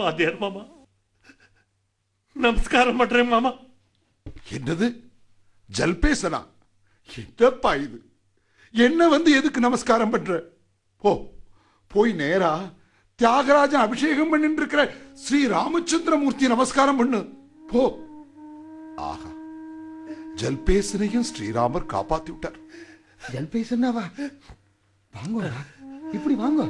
வாத்தியார் மாமா நமஸ்காரம் பண்றேன் மாமா என்னது ஜல்பேசனா என்னப்பா இது என்ன வந்து எதுக்கு நமஸ்காரம் பண்ற போ போய் நேரா தியாகராஜன் அபிஷேகம் பண்ணிட்டு இருக்கிற ஸ்ரீ ராமச்சந்திரமூர்த்தி நமஸ்காரம் பண்ணு போ ஆஹா ஜல்பேசனையும் ஸ்ரீராமர் காப்பாத்தி விட்டார் ஜல்பேசன்னாவா வாங்க இப்படி வாங்க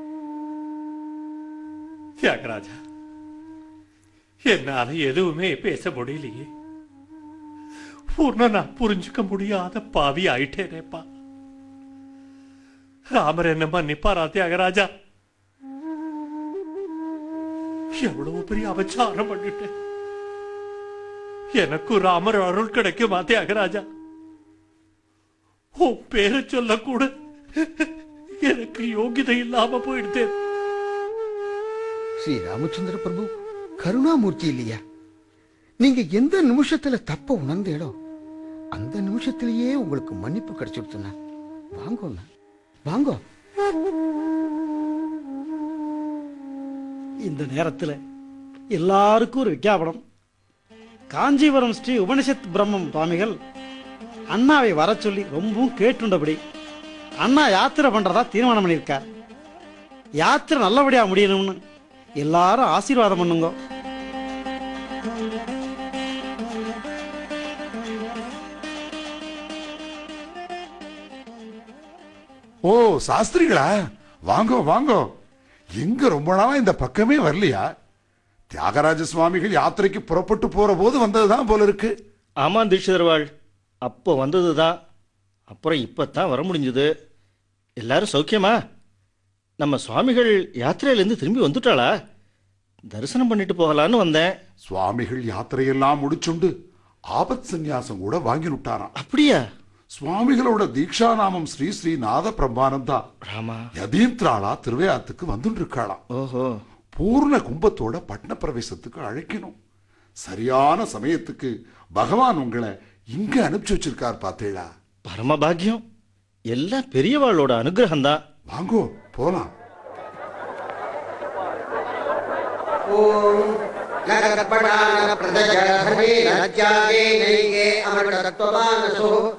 தியாகராஜா என்னால எதுவுமே பேச முடியலையே உன்னை நான் புரிஞ்சுக்க முடியாத பாவி ஆயிட்டேனேப்பா ராமர் என்ன மன்னிப்பாரா தியாகராஜா எவ்வளவு பெரிய அபச்சாரம் பண்ணிட்டேன் எனக்கு ராமர் அருள் கிடைக்குமா தியாகராஜா உன் பேரை சொல்ல கூட எனக்கு யோகிதை இல்லாம போயிடுத்தேன் ஸ்ரீ ராமச்சந்திர பிரபு கருணாமூர்த்தி இல்லையா நீங்க எந்த நிமிஷத்துல தப்ப உணர்ந்தேடோ அந்த நிமிஷத்திலேயே உங்களுக்கு மன்னிப்பு கிடைச்சிடுத்துண்ணா வாங்கண்ணா வாங்கோ இந்த நேரத்தில் எல்லாருக்கும் ஒரு விஞ்ஞாபனம் காஞ்சிபுரம் ஸ்ரீ உபனிஷத் பிரம்மம் சுவாமிகள் அண்ணாவை வர சொல்லி ரொம்பவும் கேட்டுண்டபடி அண்ணா யாத்திரை பண்றதா தீர்மானம் பண்ணியிருக்கார் யாத்திரை நல்லபடியா முடியணும்னு எல்லாரும் ஆசீர்வாதம் பண்ணுங்க ஓ சாஸ்திரிகளா வாங்கோ வாங்கோ எங்க ரொம்ப நாளா இந்த பக்கமே வரலையா தியாகராஜ சுவாமிகள் யாத்திரைக்கு புறப்பட்டு போற போது வந்ததுதான் போல இருக்கு ஆமாம் தீட்சிதர்வாள் அப்போ வந்தது தான் அப்புறம் இப்போ தான் வர முடிஞ்சது எல்லாரும் சௌக்கியமா நம்ம சுவாமிகள் யாத்திரையிலேருந்து திரும்பி வந்துட்டாளா தரிசனம் பண்ணிட்டு போகலான்னு வந்தேன் சுவாமிகள் யாத்திரையெல்லாம் முடிச்சுண்டு ஆபத் சந்நியாசம் கூட வாங்கி விட்டாராம் அப்படியா சுவாமிகளோட தீக்ஷா நாமம் ஸ்ரீ ஸ்ரீ நாத பிரம்மானந்தா ராமா யதீந்திராளா திருவையாத்துக்கு வந்துட்டு இருக்காளாம் ஓஹோ பூர்ண கும்பத்தோட பட்ன பிரவேசத்துக்கு அழைக்கணும் சரியான சமயத்துக்கு பகவான் உங்களை இங்க அனுப்பிச்சு வச்சிருக்கார் பார்த்தேளா பரமபாகியம் எல்லாம் பெரியவாளோட அனுகிரகம் தான் வாங்கோ போலாம் नरकर्पणानप्रदजलधर्मे नद्यागे नैगे अमृतत्वमानसो